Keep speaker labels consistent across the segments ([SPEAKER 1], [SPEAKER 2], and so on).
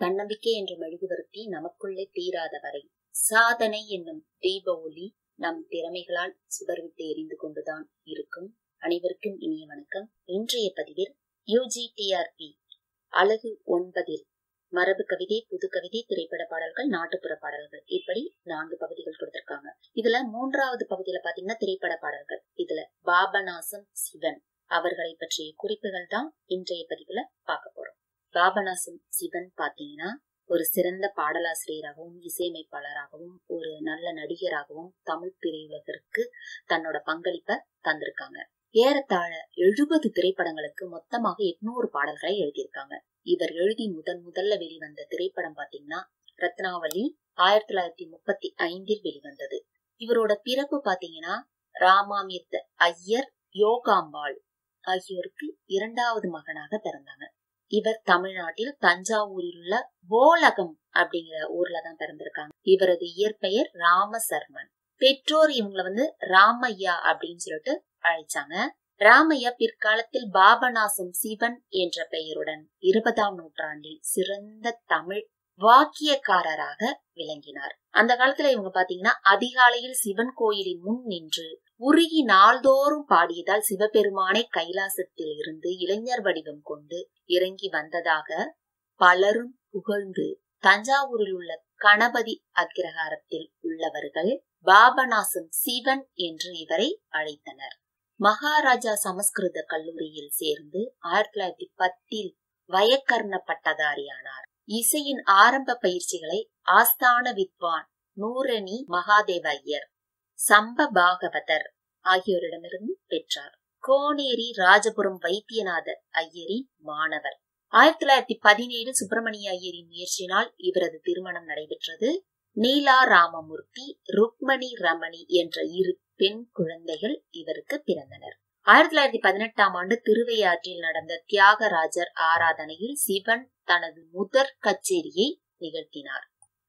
[SPEAKER 1] தன்னம்பிக்கை என்ற மெழுகுவர்த்தி நமக்குள்ளே தீராத வரை சாதனை என்னும் தீப ஒளி நம் திறமைகளால் சுடர்விட்டு எரிந்து கொண்டுதான் இருக்கும் அனைவருக்கும் இனிய வணக்கம் இன்றைய பதிவில் யூஜிடிஆர்பி அழகு ஒன்பதில் மரபு கவிதை புது கவிதை திரைப்பட பாடல்கள் நாட்டுப்புற பாடல்கள் இப்படி நான்கு பகுதிகள் கொடுத்திருக்காங்க இதுல மூன்றாவது பகுதியில பாத்தீங்கன்னா திரைப்பட பாடல்கள் இதுல பாபநாசம் சிவன் அவர்களை பற்றிய குறிப்புகள் தான் இன்றைய பதிவுல பார்க்க போறோம் பாபநாசம் சிவன் பாத்தீங்கன்னா ஒரு சிறந்த பாடலாசிரியராகவும் இசையமைப்பாளராகவும் ஒரு நல்ல நடிகராகவும் தமிழ் திரையுலகிற்கு தன்னோட பங்களிப்பை தந்திருக்காங்க ஏறத்தாழ எழுபது திரைப்படங்களுக்கு மொத்தமாக எட்நூறு பாடல்களை எழுதியிருக்காங்க இவர் எழுதி முதன் முதல்ல வெளிவந்த திரைப்படம் பாத்தீங்கன்னா ரத்னாவளி ஆயிரத்தி தொள்ளாயிரத்தி முப்பத்தி ஐந்தில் வெளிவந்தது இவரோட பிறப்பு பாத்தீங்கன்னா ராமாமிர்த ஐயர் யோகாம்பாள் ஆகியோருக்கு இரண்டாவது மகனாக பிறந்தாங்க இவர் தமிழ்நாட்டில் தஞ்சாவூரில் உள்ள போலகம் அப்படிங்கிற ஊர்ல தான் பிறந்திருக்காங்க இவரது இயற்பெயர் ராமசர்மன் பெற்றோர் இவங்களை வந்து ராமையா அப்படின்னு சொல்லிட்டு அழைச்சாங்க ராமையா பிற்காலத்தில் பாபநாசம் சிவன் என்ற பெயருடன் இருபதாம் நூற்றாண்டில் சிறந்த தமிழ் வாக்கியக்காரராக விளங்கினார் அந்த காலத்துல இவங்க பாத்தீங்கன்னா அதிகாலையில் சிவன் கோயிலின் முன் நின்று உருகி நாள்தோறும் பாடியதால் சிவபெருமானை கைலாசத்தில் இருந்து இளைஞர் வடிவம் கொண்டு இறங்கி வந்ததாக பலரும் புகழ்ந்து தஞ்சாவூரில் உள்ள கணபதி அக்கிரகாரத்தில் உள்ளவர்கள் பாபநாசம் சிவன் என்று இவரை அழைத்தனர் மகாராஜா சமஸ்கிருத கல்லூரியில் சேர்ந்து ஆயிரத்தி தொள்ளாயிரத்தி பத்தில் வயக்கர்ண பட்டதாரியானார் இசையின் ஆரம்ப பயிற்சிகளை ஆஸ்தான வித்வான் நூரணி மகாதேவ ஐயர் சம்ப பாகவதர் ஆகியோரிடமிருந்து பெற்றார் கோனேரி ராஜபுரம் வைத்தியநாத ஐயரின் மாணவர் ஆயிரத்தி தொள்ளாயிரத்தி பதினேழு சுப்பிரமணிய ஐயரின் முயற்சியினால் இவரது திருமணம் நடைபெற்றது நீலா ராமமூர்த்தி ருக்மணி ரமணி என்ற இரு பெண் குழந்தைகள் இவருக்கு பிறந்தனர் ஆயிரத்தி தொள்ளாயிரத்தி பதினெட்டாம் ஆண்டு திருவையாற்றில் நடந்த தியாகராஜர் ஆராதனையில் சிவன் தனது முதற் கச்சேரியை நிகழ்த்தினார்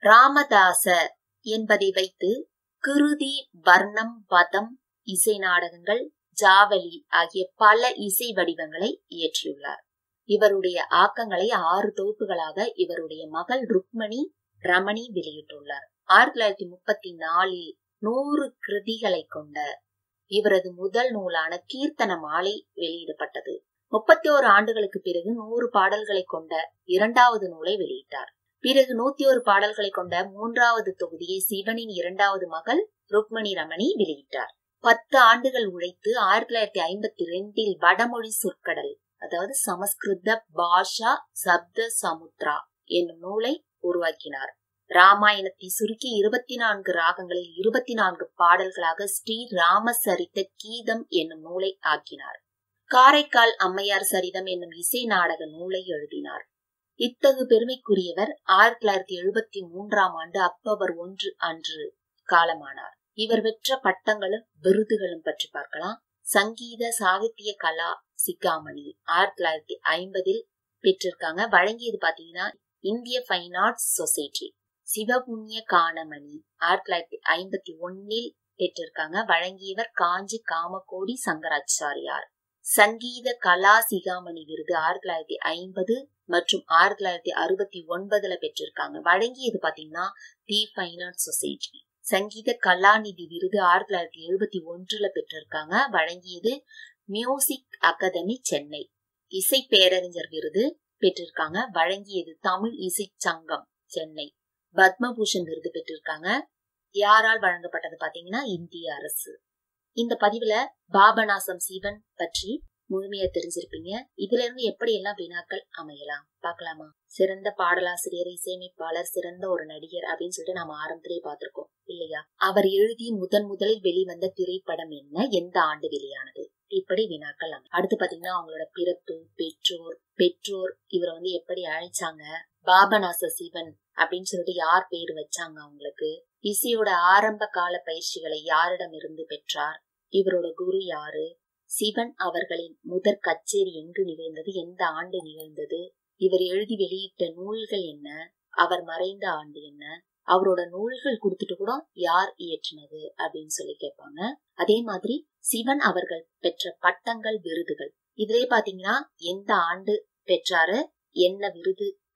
[SPEAKER 1] ராமதாச என்பதை வைத்து குருதி வர்ணம் பதம் இசை நாடகங்கள் ஜாவலி ஆகிய பல இசை வடிவங்களை இயற்றியுள்ளார் இவருடைய ஆக்கங்களை ஆறு தொகுப்புகளாக இவருடைய மகள் ருக்மணி ரமணி வெளியிட்டுள்ளார் ஆயிரத்தி தொள்ளாயிரத்தி முப்பத்தி நாலில் நூறு கிருதிகளை கொண்ட இவரது முதல் நூலான கீர்த்தன மாலை வெளியிடப்பட்டது முப்பத்தி ஓரு ஆண்டுகளுக்கு பிறகு நூறு பாடல்களை கொண்ட இரண்டாவது நூலை வெளியிட்டார் பிறகு நூத்தி ஒரு பாடல்களை கொண்ட மூன்றாவது தொகுதியை சிவனின் இரண்டாவது மகள் ருக்மணி ரமணி வெளியிட்டார் பத்து ஆண்டுகள் உழைத்து ஆயிரத்தி தொள்ளாயிரத்தி ஐம்பத்தி ரெண்டில் வடமொழி சொற்கடல் அதாவது சமஸ்கிருத பாஷா சப்த சமுத்ரா என்னும் நூலை உருவாக்கினார் ராமாயணத்தை சுருக்கி இருபத்தி நான்கு ராகங்களில் இருபத்தி நான்கு பாடல்களாக ஸ்ரீ ராமசரித்த கீதம் என்னும் நூலை ஆக்கினார் காரைக்கால் அம்மையார் சரிதம் என்னும் இசை நாடக நூலை எழுதினார் இத்தகு பெருமைக்குரியவர் ஆயிரத்தி தொள்ளாயிரத்தி எழுபத்தி மூன்றாம் ஆண்டு அக்டோபர் ஒன்று அன்று காலமானார் இவர் பெற்ற பட்டங்களும் விருதுகளும் பற்றி பார்க்கலாம் சங்கீத சாகித்ய கலா சிக்காமணி ஆயிரத்தி தொள்ளாயிரத்தி ஐம்பதில் பெற்றிருக்காங்க வழங்கியது பாத்தீங்கன்னா இந்திய ஃபைன் ஆர்ட்ஸ் சொசைட்டி சிவபுண்ணிய காணமணி ஆயிரத்தி தொள்ளாயிரத்தி ஐம்பத்தி ஒன்னில் பெற்றிருக்காங்க வழங்கியவர் காஞ்சி காமகோடி சங்கராச்சாரியார் சங்கீத கலா சிகாமணி விருது ஆயிரத்தி தொள்ளாயிரத்தி ஐம்பது மற்றும் ஆயிரத்தி தொள்ளாயிரத்தி அறுபத்தி ஒன்பதுல பெற்றிருக்காங்க வழங்கியது பாத்தீங்கன்னா தி ஃபைன் ஆர்ட்ஸ் சொசைட்டி சங்கீத கலாநிதி விருது ஆயிரத்தி தொள்ளாயிரத்தி எழுபத்தி ஒன்றுல பெற்றிருக்காங்க வழங்கியது மியூசிக் அகாதமி சென்னை இசை பேரறிஞர் விருது பெற்றிருக்காங்க வழங்கியது தமிழ் இசை சங்கம் சென்னை பத்மபூஷன் விருது பெற்றிருக்காங்க யாரால் வழங்கப்பட்டது பாத்தீங்கன்னா இந்திய அரசு இந்த பதிவுல பாபநாசம் சிவன் பற்றி முழுமையா தெரிஞ்சிருப்பீங்க இதுல இருந்து எப்படி எல்லாம் வினாக்கள் அமையலாம் பார்க்கலாமா சிறந்த பாடலாசிரியர் இசையமைப்பாளர் சிறந்த ஒரு நடிகர் அப்படின்னு சொல்லிட்டு நாம ஆரம்பத்திலேயே பார்த்திருக்கோம் இல்லையா அவர் எழுதி முதன் முதலில் வெளிவந்த திரைப்படம் என்ன எந்த ஆண்டு வெளியானது இப்படி வினாக்கள் அடுத்து பாத்தீங்கன்னா அவங்களோட பிறப்பு பெற்றோர் பெற்றோர் இவரை வந்து எப்படி அழைச்சாங்க பாபநாச சிவன் அப்படின்னு சொல்லிட்டு யார் பேர் வச்சாங்க அவங்களுக்கு இசையோட ஆரம்ப கால பயிற்சிகளை யாரிடம் இருந்து பெற்றார் இவரோட குரு யாரு சிவன் அவர்களின் முதற் கச்சேரி எங்கு நிகழ்ந்தது எந்த ஆண்டு நிகழ்ந்தது இவர் எழுதி வெளியிட்ட நூல்கள் என்ன அவர் மறைந்த ஆண்டு என்ன அவரோட நூல்கள் கொடுத்துட்டு கூட யார் இயற்றினது அப்படின்னு சொல்லி கேட்பாங்க அதே மாதிரி சிவன் அவர்கள் பெற்ற பட்டங்கள் விருதுகள் இதுலயே பாத்தீங்கன்னா எந்த ஆண்டு பெற்றாரு என்ன விருது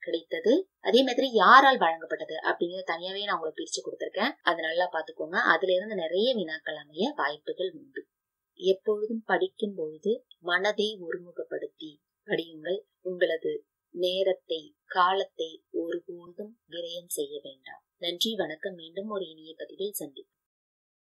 [SPEAKER 1] கிடைத்தது அதே மாதிரி யாரால் வழங்கப்பட்டது அப்படிங்கறது தனியாவே நான் உங்களுக்கு பிரிச்சு கொடுத்திருக்கேன் அதை நல்லா பாத்துக்கோங்க அதுல இருந்து நிறைய வினாக்கள் அமைய வாய்ப்புகள் உண்டு எப்பொழுதும் படிக்கும் பொழுது மனதை ஒருமுகப்படுத்தி படியுங்கள் உங்களது நேரத்தை காலத்தை ஒருபோதும் விரயம் செய்ய வேண்டாம் நன்றி வணக்கம் மீண்டும் ஒரு இனிய பதிவில் சந்திப்போம்